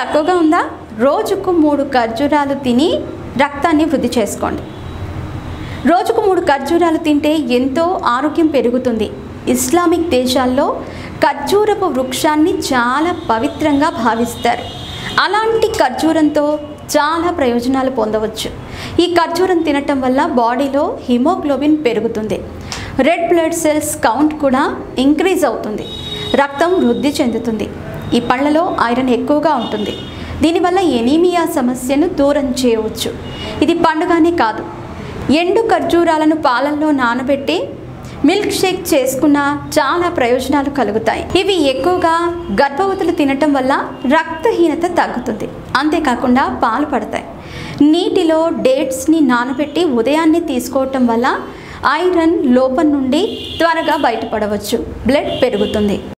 తక్కువగా ఉందా రోజుకు మూడు ఖర్జూరాలు తిని రక్తాన్ని వృద్ధి చేసుకోండి రోజుకు మూడు ఖర్జూరాలు తింటే ఎంతో ఆరోగ్యం పెరుగుతుంది ఇస్లామిక్ దేశాల్లో ఖర్జూరపు వృక్షాన్ని చాలా పవిత్రంగా భావిస్తారు అలాంటి ఖర్జూరంతో చాలా ప్రయోజనాలు పొందవచ్చు ఈ ఖర్జూరం తినటం వల్ల బాడీలో హిమోగ్లోబిన్ పెరుగుతుంది రెడ్ బ్లడ్ సెల్స్ కౌంట్ కూడా ఇంక్రీజ్ అవుతుంది రక్తం వృద్ధి చెందుతుంది ఈ పళ్ళలో ఐరన్ ఎక్కువగా ఉంటుంది దీనివల్ల ఎనీమియా సమస్యను దూరం చేయవచ్చు ఇది పండుగానే కాదు ఎండు ఖర్జూరాలను పాలల్లో నానబెట్టి మిల్క్ షేక్ చేసుకున్న చాలా ప్రయోజనాలు కలుగుతాయి ఇవి ఎక్కువగా గర్భవతులు తినటం వల్ల రక్తహీనత తగ్గుతుంది అంతేకాకుండా పాలు పడతాయి నీటిలో డేట్స్ని నానబెట్టి ఉదయాన్నే తీసుకోవటం వల్ల ఐరన్ లోపం నుండి త్వరగా బయటపడవచ్చు బ్లడ్ పెరుగుతుంది